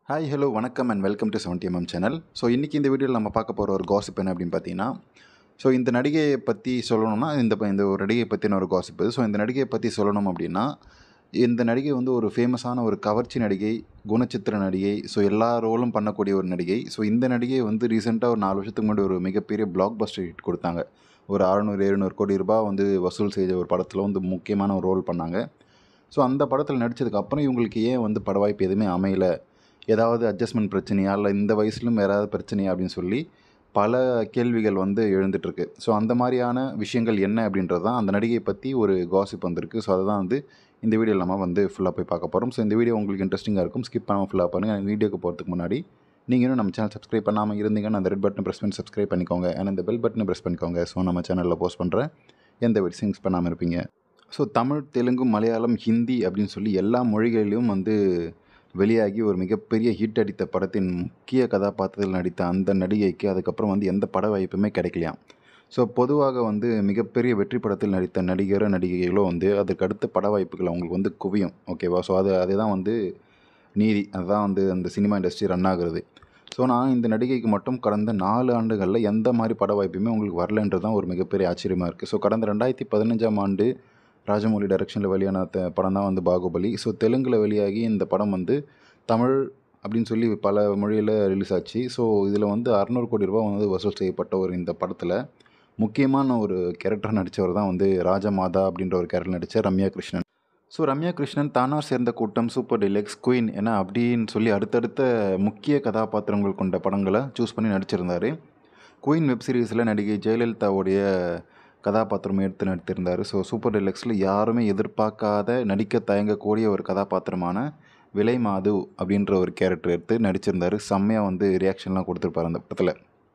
hi hello வணக்கம் and welcome to seventy MM channel so இன்றைக்கி இந்த வீடியோவில் நம்ம பார்க்க போகிற ஒரு காசிப் என்ன அப்படின்னு பார்த்தீங்கன்னா ஸோ இந்த நடிகையை பற்றி சொல்லணும்னா இந்த ப- இந்த ஒரு நடிகையை பற்றின ஒரு காசிப் ஸோ இந்த நடிகையை பற்றி சொல்லணும் அப்படின்னா இந்த நடிகை வந்து ஒரு ஃபேமஸான ஒரு கவர்ச்சி நடிகை குணச்சித்திர நடிகை ஸோ எல்லா ரோலும் பண்ணக்கூடிய ஒரு நடிகை ஸோ இந்த நடிகை வந்து ரீசெண்டாக ஒரு நாலு வருஷத்துக்கு முன்னாடி ஒரு மிகப்பெரிய பிளாக் பஸ்டர் ஹிட் கொடுத்தாங்க ஒரு அறநூறு எழுநூறு கோடி ரூபாய் வந்து வசூல் செய்த ஒரு படத்தில் வந்து முக்கியமான ஒரு ரோல் பண்ணாங்க ஸோ அந்த படத்தில் நடித்ததுக்கு அப்புறம் இவங்களுக்கு ஏன் வந்து பட வாய்ப்பு எதுவுமே அமையல ஏதாவது அட்ஜஸ்ட்மெண்ட் பிரச்சனையா இல்லை இந்த வயசுலும் வேறு ஏதாவது பிரச்சனையா அப்படின்னு சொல்லி பல கேள்விகள் வந்து எழுந்துட்டுருக்கு ஸோ அந்த மாதிரியான விஷயங்கள் என்ன அப்படின்றது தான் அந்த நடிகையை பற்றி ஒரு காசிப் வந்திருக்கு ஸோ அதை தான் வந்து இந்த வீடியோவில் நம்ம வந்து ஃபுல்லாக போய் பார்க்க போகிறோம் ஸோ இந்த வீடியோ உங்களுக்கு இன்ட்ரெஸ்டிங்காக இருக்கும் ஸ்கிப் பண்ணாமல் ஃபுல்லாக பண்ணுங்கள் வீடியோக்கு போகிறதுக்கு முன்னாடி நீங்கள் இன்னும் நம்ம சேனல் சப்ஸ்கிரைப் பண்ணாமல் இருந்தீங்கன்னா அந்த ரெட் பட்டன் ப்ரெஸ் பண்ணி சப்ஸ்கிரைப் பண்ணிக்கோங்க ஏன்னா இந்த பெல் பட்டனை ப்ரெஸ் பண்ணிக்கோங்க ஸோ நம்ம சேனலில் போஸ்ட் பண்ணுற எந்த விஷயம்ஸ் பண்ணாமல் இருப்பீங்க ஸோ தமிழ் தெலுங்கு மலையாளம் ஹிந்தி அப்படின்னு சொல்லி எல்லா மொழிகளிலும் வந்து வெளியாகி ஒரு மிகப்பெரிய ஹிட் அடித்த படத்தின் முக்கிய கதாபாத்திரத்தில் நடித்த அந்த நடிகைக்கு அதுக்கப்புறம் வந்து எந்த பட வாய்ப்புமே கிடைக்கலையாம் ஸோ பொதுவாக வந்து மிகப்பெரிய வெற்றி படத்தில் நடித்த நடிகரோ நடிகைகளோ வந்து அதுக்கு அடுத்த பட வாய்ப்புகள் அவங்களுக்கு வந்து குவியும் ஓகேவா ஸோ அது அதுதான் வந்து நீதி அதுதான் வந்து அந்த சினிமா இண்டஸ்ட்ரி ரன் ஆகுறது ஸோ நான் இந்த நடிகைக்கு மட்டும் கடந்த நாலு ஆண்டுகளில் எந்த மாதிரி பட வாய்ப்புமே உங்களுக்கு வரலன்றது தான் ஒரு மிகப்பெரிய ஆச்சரியமாக இருக்குது ஸோ கடந்த ரெண்டாயிரத்தி பதினஞ்சாம் ஆண்டு ராஜமௌலி டைரக்ஷனில் வெளியான த- படம் தான் வந்து பாகுபலி ஸோ தெலுங்கில் வெளியாகி இந்த படம் வந்து தமிழ் அப்படின்னு சொல்லி பல மொழியில் ரிலீஸ் ஆச்சு ஸோ இதில் வந்து அறநூறு கோடி ரூபாய் வந்து வசூல் செய்யப்பட்ட ஒரு இந்த படத்தில் முக்கியமான ஒரு கேரக்டர் நடித்தவர் தான் வந்து ராஜமாதா அப்படின்ற ஒரு கேரக்டர் நடித்த ரம்யா கிருஷ்ணன் ஸோ ரம்யா கிருஷ்ணன் தானாக சேர்ந்த கூட்டம் சூப்பர் டிலெக்ஸ் குயின் என அப்படின்னு சொல்லி அடுத்தடுத்த முக்கிய கதாபாத்திரங்கள் கொண்ட படங்களை சூஸ் பண்ணி நடிச்சிருந்தார் குயின் வெப் சீரிஸில் நடிகை ஜெயலலிதாவுடைய கதாபாத்திரம் எடுத்து நடித்திருந்தார் ஸோ சூப்பர் டிலக்ஸில் யாருமே எதிர்பார்க்காத நடிக்க தயங்கக்கூடிய ஒரு கதாபாத்திரமான விலை மாது அப்படின்ற ஒரு கேரக்டர் எடுத்து நடிச்சிருந்தார் செம்மையாக வந்து ரியாக்ஷன்லாம் கொடுத்துருப்பார் அந்த படத்தில்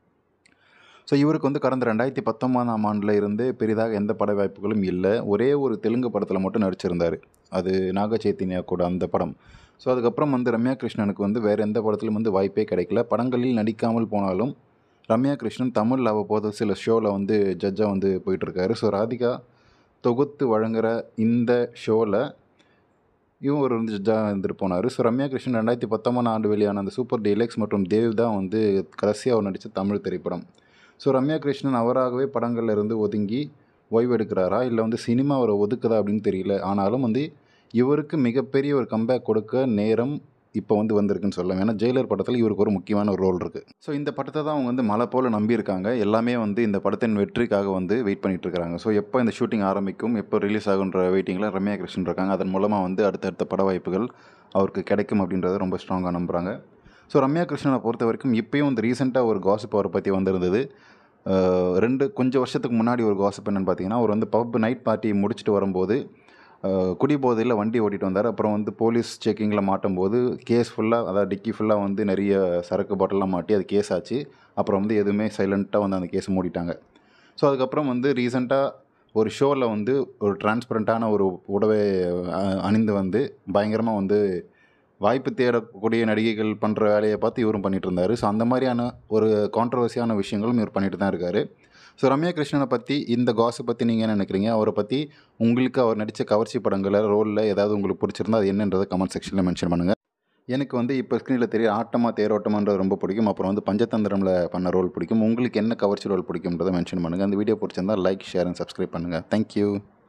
ஸோ இவருக்கு வந்து கடந்த ரெண்டாயிரத்தி பத்தொன்பதாம் ஆண்டில் இருந்து பெரிதாக எந்த பட வாய்ப்புகளும் இல்லை ஒரே ஒரு தெலுங்கு படத்தில் மட்டும் நடிச்சிருந்தார் அது நாக சைத்தன்யா கூட அந்த படம் ஸோ அதுக்கப்புறம் வந்து ரம்யா கிருஷ்ணனுக்கு வந்து வேறு எந்த படத்திலும் வந்து வாய்ப்பே கிடைக்கல படங்களில் நடிக்காமல் போனாலும் ரம்யா கிருஷ்ணன் தமிழில் அவ்வப்போது சில ஷோவில் வந்து ஜட்ஜாக வந்து போயிட்டுருக்காரு ஸோ ராதிகா தொகுத்து வழங்குகிற இந்த ஷோவில் இவங்க ஒரு வந்து ஜட்ஜாக இருந்துட்டு போனார் ஸோ ரம்யா கிருஷ்ணன் ரெண்டாயிரத்தி பத்தொம்பதாம் ஆண்டு வெளியான அந்த சூப்பர் டீலக்ஸ் மற்றும் தேவ் தான் வந்து கடைசியாக அவர் நடித்த தமிழ் திரைப்படம் ஸோ ரம்யா கிருஷ்ணன் அவராகவே படங்கள்ல இருந்து ஒதுங்கி ஓய்வு எடுக்கிறாரா இல்லை வந்து சினிமா அவரை ஒதுக்குதா அப்படின்னு தெரியல ஆனாலும் வந்து இவருக்கு மிகப்பெரிய ஒரு கம்பேக் கொடுக்க நேரம் இப்போ வந்து வந்திருக்குன்னு சொல்லலாம் ஏன்னா ஜெயிலர் படத்தில் இவருக்கு ஒரு முக்கியமான ஒரு ரோல் இருக்குது ஸோ இந்த படத்தை தான் அவங்க வந்து மலை போல் நம்பியிருக்காங்க எல்லாமே வந்து இந்த படத்தின் வெற்றிக்காக வந்து வெயிட் பண்ணிட்டு இருக்காங்க ஸோ எப்போ இந்த ஷூட்டிங் ஆரம்பிக்கும் எப்போ ரிலீஸ் ஆகுன்ற வெயிட்டிங்கில் ரம்யா கிருஷ்ணன் இருக்காங்க அதன் மூலமாக வந்து அடுத்தடுத்த பட வாய்ப்புகள் அவருக்கு கிடைக்கும் அப்படின்றத ரொம்ப ஸ்ட்ராங்காக நம்புகிறாங்க ஸோ ரம்யா கிருஷ்ணனை பொறுத்த வரைக்கும் இப்பயும் இந்த ரீசெண்டாக ஒரு காசிப் அவரை பற்றி வந்திருந்தது அஹ் ரெண்டு கொஞ்சம் வருஷத்துக்கு முன்னாடி ஒரு காசிப் என்னன்னு பார்த்தீங்கன்னா அவர் வந்து பப் நைட் பார்ட்டி முடிச்சுட்டு வரும்போது அஹ் குடிபோதையில் வண்டி ஓட்டிட்டு வந்தார் அப்புறம் வந்து போலீஸ் செக்கிங்கில் மாட்டும்போது கேஸ் ஃபுல்லாக அதாவது டிக்கி ஃபுல்லாக வந்து நிறைய சரக்கு பாட்டிலாம் மாட்டி அது கேஸ் ஆச்சு அப்புறம் வந்து எதுவுமே சைலண்ட்டாக வந்து அந்த கேஸ் மூடிட்டாங்க ஸோ அதுக்கப்புறம் வந்து ரீசெண்டாக ஒரு ஷோவில் வந்து ஒரு டிரான்ஸ்பரண்ட்டான ஒரு உடவை அஹ், அணிந்து வந்து பயங்கரமாக வந்து வாய்ப்பு தேடக்கூடிய நடிகைகள் பண்ணுற வேலையை பார்த்து இவரும் பண்ணிட்டு இருந்தார் ஸோ அந்த மாதிரியான ஒரு கான்ட்ரவர்சியான விஷயங்களும் இவர் பண்ணிட்டு தான் இருக்காரு ஸோ ரம்யா கிருஷ்ணனை பற்றி இந்த காசை பற்றி நீங்கள் என்ன நினைக்கிறீங்க அவரை பற்றி உங்களுக்கு அவர் நடித்த கவர்ச்சி படங்களில் ரோலில் ஏதாவது உங்களுக்கு பிடிச்சிருந்தா அது என்னன்றதை கமெண்ட் செக்ஷனில் மென்ஷன் பண்ணுங்கள் எனக்கு வந்து இப்போ ஸ்க்ரீனில் தெரிய ஆட்டமா தேரோட்டமான்றது ரொம்ப பிடிக்கும் அப்புறம் வந்து பஞ்சதந்திரமில் பண்ண ரோல் பிடிக்கும் உங்களுக்கு என்ன கவர்ச்சி ரோல் பிடிக்கும்ன்றதை மென்ஷன் பண்ணுங்கள் அந்த வீடியோ பிடிச்சிருந்தா லைக் ஷேர் அண்ட் சப்ஸ்கிரைப் பண்ணுங்கள் தேங்க்யூ